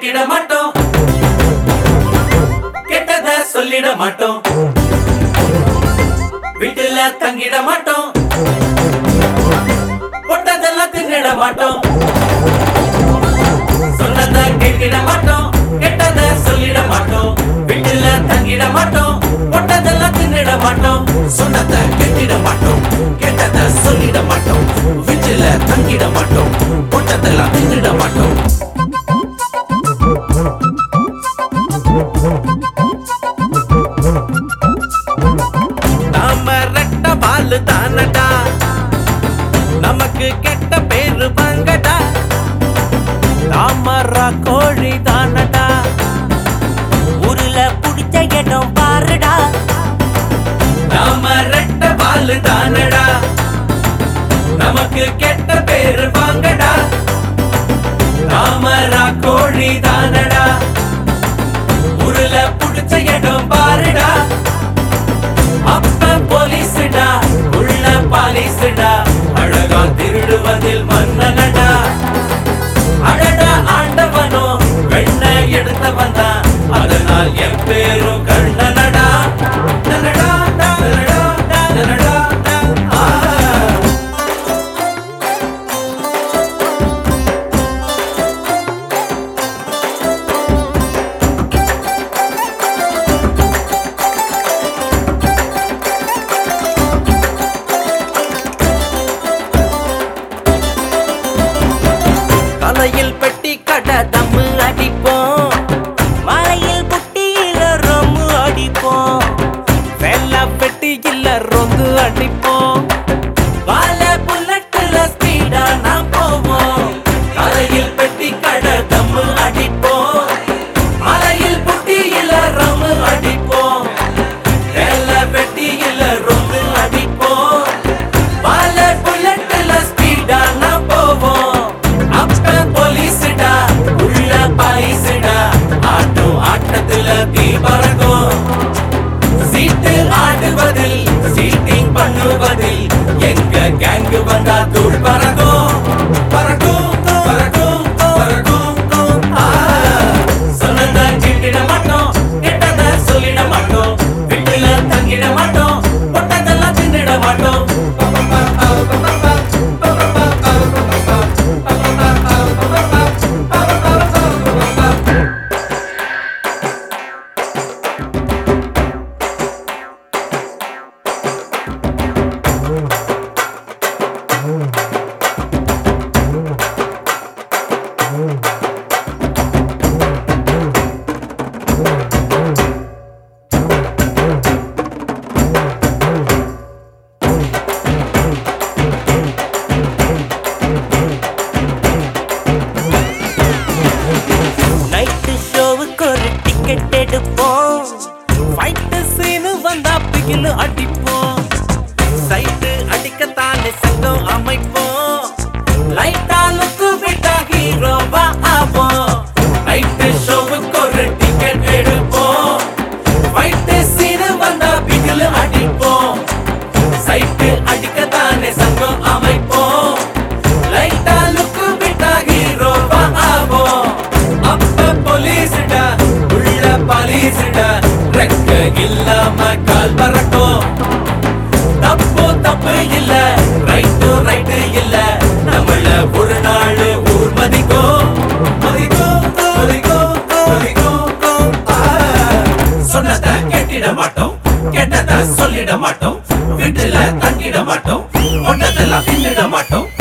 கேட்டிட மாட்டோம் கெட்டத சொல்லிட மாட்டோம் வீட்டுல தங்கிட மாட்டோம் பொட்டதெல்லாம் தின்னிட மாட்டோம் சொன்னத கேட்டிட மாட்டோம் கெட்டத சொல்லிட மாட்டோம் வீட்டுல தங்கிட மாட்டோம் பொட்டதெல்லாம் தின்னிட மாட்டோம் சொன்னத கேட்டிட மாட்டோம் கெட்டத சொல்லிட மாட்டோம் வீட்டுல தங்கிட மாட்டோம் பொட்டதெல்லாம் தின்னிட மாட்டோம் நாம ரெட்ட பாலு தானடா நமக்கு கெட்ட பேரு வாங்கடா தாமரா கோழி தானடா ஊருல புடிச்ச இடம் பாருடா நாம ரெட்ட பாலு தானடா நமக்கு கெட்ட பேரு வாங்கடா நாமரா கோழி தானடா உருள புடிச்ச இடம் பாருடா அப்ப போலீஸ்டா உள்ள பாலிஸ்டா அழகா திருடுவதில் மன்னனடா அழடா ஆண்டவனோ வெண்ண எடுத்தவன் தான் அதனால் என் பேரும் கண்ணனடா நனடா, நனடா, நனடா, ஆ. தலையில் பெட்டி கடை தம்மு அடிப்போம் மலையில் புட்டியில ரொம்ப அடிப்போம் வெள்ளா பெட்டி இல்ல ரொந்து அடிப்போம் வாழ புல்லட்டுல ஸ்பீடா நாம் போவோம் கரையில் பெட்டி கடை தம்மு அடிப்போம் மலையில் புட்டியில ரம்மு அடிப்போம் வேல பெட்டியில ரொம்பு அடிப்போம் வாழ புல்லட்டுல ஸ்பீடா நாம் போவோம் அப்ப போலீஸ்டா உள்ள பாலிஸ்டா ஆட்டும் ஆட்டத்துல தீ பறக்கும் சீட்டு ஆடுவதில் சீட்டிங் பண்ணுவதில் எங்க கேங் வந்தா தூள் பறக்கும் பறக்கும் பறக்கும் பறக்கும் ஆ. சொன்னத கேட்டிட மாட்டோம் கெட்டத சொல்லிட மாட்டோம் வீட்டுல தங்கிட மாட்டோம் பொட்டதெல்லாம் தின்னிட மாட்டோம் நைட்டு ஷோவுக்கு ஒரு டிக்கெட் எடுப்போம் ஃபைட்டு சீனு வந்தா பிகிலு அடிப்போம் சைட்டு அடிக்கத்தானே சங்கம் அமைப்போம் லைட்டா லுக்கு விட்டா ஹீரோவா ஆவோம் நைட்டு ஷோவுக்கு ஒரு டிக்கெட் எடுப்போம் ஃபைட்டு சீனு வந்தா பிகில் அடிப்போம் சைட்டு அடிக்கத்தானே சங்கம் அமைப்போம் லைட்டா லுக்கு விட்டா ஹீரோவா ஆவோம் அப்ப போலீஸ்டா உள்ள பாலிஸ்டா ரெக்க இல்லாம கால் பறக்கும் தப்பு தப்பு இல்ல ரைட்டு ரைட்டு இல்ல நம்மள ஒரு நாள் ஊர் மதிக்கும் மதிக்கும் மதிக்கும் மதிக்கும் ஆ. சொன்னத கேட்டிட மாட்டோம் கெட்டத சொல்லிட மாட்டோம் வீட்டுல தங்கிட மாட்டோம் ஒன்றதெல்லாம் தின்னிட மாட்டோம்